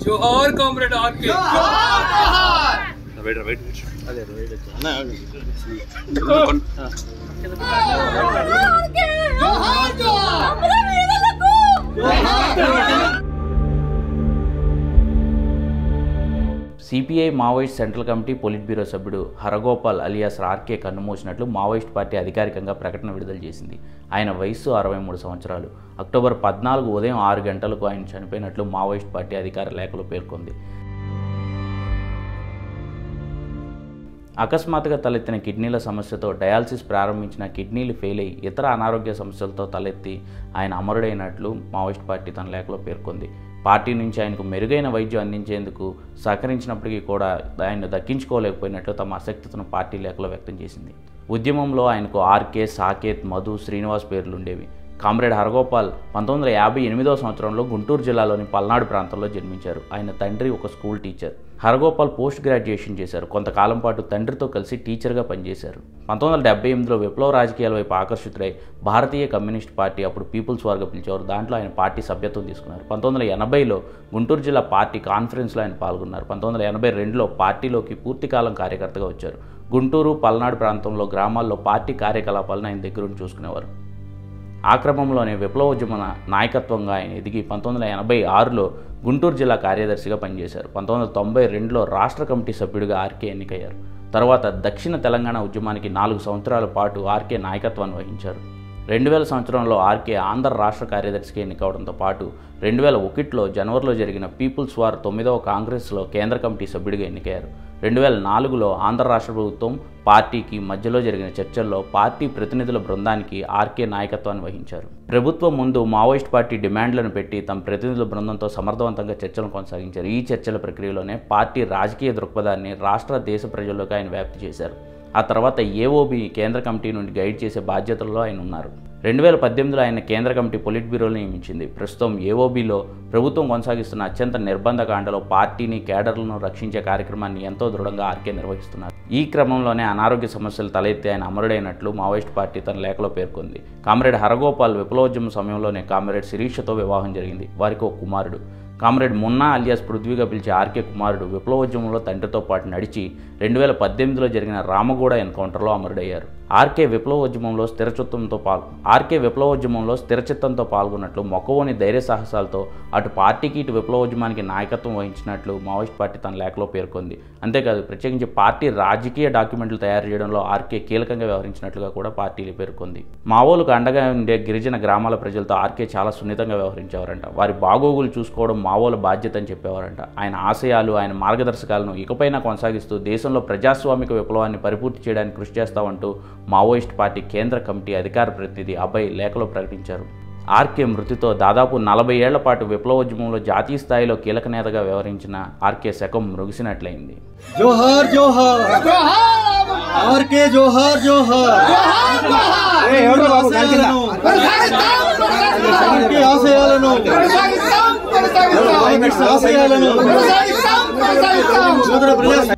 జోహార్ comrade RK CPI Maoist central committee polit bureau సభ్యుడు Haragopal alias RK కన్నుమూసినట్లు Maoist party అధికారికంగా ప్రకటన విడుదల చేసింది ఆయన వయస్సు అరవై మూడు సంవత్సరాలు అక్టోబర్ పద్నాలుగు ఉదయం ఆరు గంటలకు ఆయన చనిపోయినట్లు మావోయిస్ట్ పార్టీ అధికార లేఖలో పేర్కొంది అకస్మాత్తుగా తలెత్తిన కిడ్నీల సమస్యతో డయాలసిస్ ప్రారంభించిన కిడ్నీలు ఫెయిల్ అయి ఇతర అనారోగ్య సమస్యలతో తలెత్తి ఆయన అమరుడైనట్లు మావోయిస్ట్ పార్టీ తన లేఖలో పేర్కొంది పార్టీ నుంచి ఆయనకు మెరుగైన వైద్యం అందించేందుకు సహకరించినప్పటికీ కూడా ఆయన్ను దక్కించుకోలేకపోయినట్లు తమ ఆసక్తితను పార్టీ లేఖలో వ్యక్తం చేసింది ఉద్యమంలో ఆయనకు ఆర్కే సాకేత్ మధు శ్రీనివాస్ పేర్లు ఉండేవి కామ్రేడ్ హరగోపాల్ పంతొమ్మిది వందల యాభై ఎనిమిదో సంవత్సరంలో గుంటూరు జిల్లాలోని పల్నాడు ప్రాంతంలో జన్మించారు ఆయన తండ్రి ఒక school teacher Haragopal post graduation చేశారు కొంతకాలం పాటు తండ్రితో కలిసి టీచర్గా పనిచేశారు పంతొమ్మిది వందల డెబ్బై ఎనిమిదిలో విప్లవ రాజకీయాల వైపు ఆకర్షితుడై భారతీయ కమ్యూనిస్ట్ పార్టీ అప్పుడు పీపుల్స్ వార్గా పిలిచేవారు దాంట్లో ఆయన పార్టీ సభ్యత్వం తీసుకున్నారు పంతొమ్మిది వందల ఎనభైలో గుంటూరు జిల్లా పార్టీ కాన్ఫరెన్స్లో ఆయన పాల్గొన్నారు పంతొమ్మిది వందల ఎనభై రెండులో పార్టీలోకి పూర్తికాలం కార్యకర్తగా వచ్చారు గుంటూరు పల్నాడు ప్రాంతంలో గ్రామాల్లో పార్టీ కార్యకలాపాలను ఆయన దగ్గరుండి చూసుకునేవారు ఆ క్రమంలోనే విప్లవోద్యమ నాయకత్వంగా ఆయన ఎదిగి పంతొమ్మిది వందల ఎనభై ఆరులో గుంటూరు జిల్లా కార్యదర్శిగా పనిచేశారు పంతొమ్మిది వందల తొంభై రెండులో రాష్ట్ర కమిటీ సభ్యుడిగా ఆర్కే ఎన్నికయ్యారు తర్వాత దక్షిణ తెలంగాణ ఉద్యమానికి నాలుగు సంవత్సరాల పాటు ఆర్కే నాయకత్వాన్ని వహించారు రెండు వేల సంవత్సరంలో ఆర్కే ఆంధ్ర రాష్ట్ర కార్యదర్శిగా ఎన్నికవడంతో పాటు రెండు వేల ఒకటిలో జనవరిలో జరిగిన పీపుల్స్ వార్ తొమ్మిదవ కాంగ్రెస్లో కేంద్ర కమిటీ సభ్యుడిగా ఎన్నికయ్యారు రెండు వేల నాలుగులో ఆంధ్ర రాష్ట్ర ప్రభుత్వం పార్టీకి మధ్యలో జరిగిన చర్చల్లో పార్టీ ప్రతినిధుల బృందానికి ఆర్కే నాయకత్వాన్ని వహించారు ప్రభుత్వం ముందు మావోయిస్ట్ పార్టీ డిమాండ్లను పెట్టి తమ ప్రతినిధుల బృందంతో సమర్థవంతంగా చర్చలను కొనసాగించారు ఈ చర్చల ప్రక్రియలోనే పార్టీ రాజకీయ దృక్పథాన్ని రాష్ట్ర దేశ ప్రజల్లోకి ఆయన వ్యాప్తి చేశారు ఆ తర్వాత ఏఓబి కేంద్ర కమిటీ నుండి గైడ్ చేసే బాధ్యతల్లో ఆయన ఉన్నారు రెండు వేల పద్దెనిమిదిలో ఆయన కేంద్ర కమిటీ పొలిట్ బ్యూరోలో నియమించింది ప్రస్తుతం ఏఓబిలో ప్రభుత్వం కొనసాగిస్తున్న అత్యంత నిర్బంధ కాండలో పార్టీని కేడర్లను రక్షించే కార్యక్రమాన్ని ఎంతో దృఢంగా ఆర్కే నిర్వహిస్తున్నారు ఈ క్రమంలోనే అనారోగ్య సమస్యలు తలెత్తి ఆయన అమరుడైనట్లు మావోయిస్ట్ పార్టీ తన లేఖలో పేర్కొంది కామ్రేడ్ హరగోపాల్ విప్లవోద్యమ సమయంలోనే కామ్రేడ్ శిరీషతో వివాహం జరిగింది వారికి ఒక కుమారుడు కామ్రేడ్ మున్నా అలియాస్ పృథ్వీగా పిలిచే ఆర్కే కుమారుడు విప్లవోద్యమంలో తండ్రితో పాటు నడిచి రెండు వేల పద్దెనిమిదిలో జరిగిన రామగూడ ఎన్కౌంటర్లో అమరుడయ్యారు ఆర్కే విప్లవోద్యమంలో స్థిరచిత్తంతో పాల్ ఆర్కే విప్లవోద్యమంలో స్థిరచిత్తంతో పాల్గొన్నట్లు మొక్కవోని ధైర్య సాహసాలతో అటు పార్టీకి ఇటు విప్లవోద్యమానికి నాయకత్వం వహించినట్లు మావోయిస్ట్ పార్టీ తన లేఖలో పేర్కొంది అంతేకాదు ప్రత్యేకించి పార్టీ రాజకీయ డాక్యుమెంట్లు తయారు చేయడంలో ఆర్కే కీలకంగా వ్యవహరించినట్లుగా కూడా పార్టీ పేర్కొంది మావోలకు అండగా ఉండే గిరిజన గ్రామాల ప్రజలతో ఆర్కే చాలా సున్నితంగా వ్యవహరించేవారంట వారి బాగోగులు చూసుకోవడం మావోల బాధ్యత అని చెప్పేవారంట ఆయన ఆశయాలు ఆయన మార్గదర్శకాలను ఇకపైనా కొనసాగిస్తూ దేశంలో ప్రజాస్వామిక విప్లవాన్ని పరిపూర్తి చేయడానికి కృషి చేస్తామంటూ మావోయిస్ట్ పార్టీ కేంద్ర కమిటీ అధికార ప్రతినిధి అభయ్ లేఖలో ప్రకటించారు ఆర్కే మృతితో దాదాపు నలభై ఏళ్ల పాటు విప్లవోద్యమంలో జాతీయ స్థాయిలో కీలక నేతగా వ్యవహరించిన ఆర్కే శకం ముగిసినట్లయింది జోహార్ జోహార్ ఆర్కే జోహార్ జోహార్ ఆశయాలను ఆర్కే ఆశయాలను ఆశయాలను నూతన ప్రజాస్వామ్య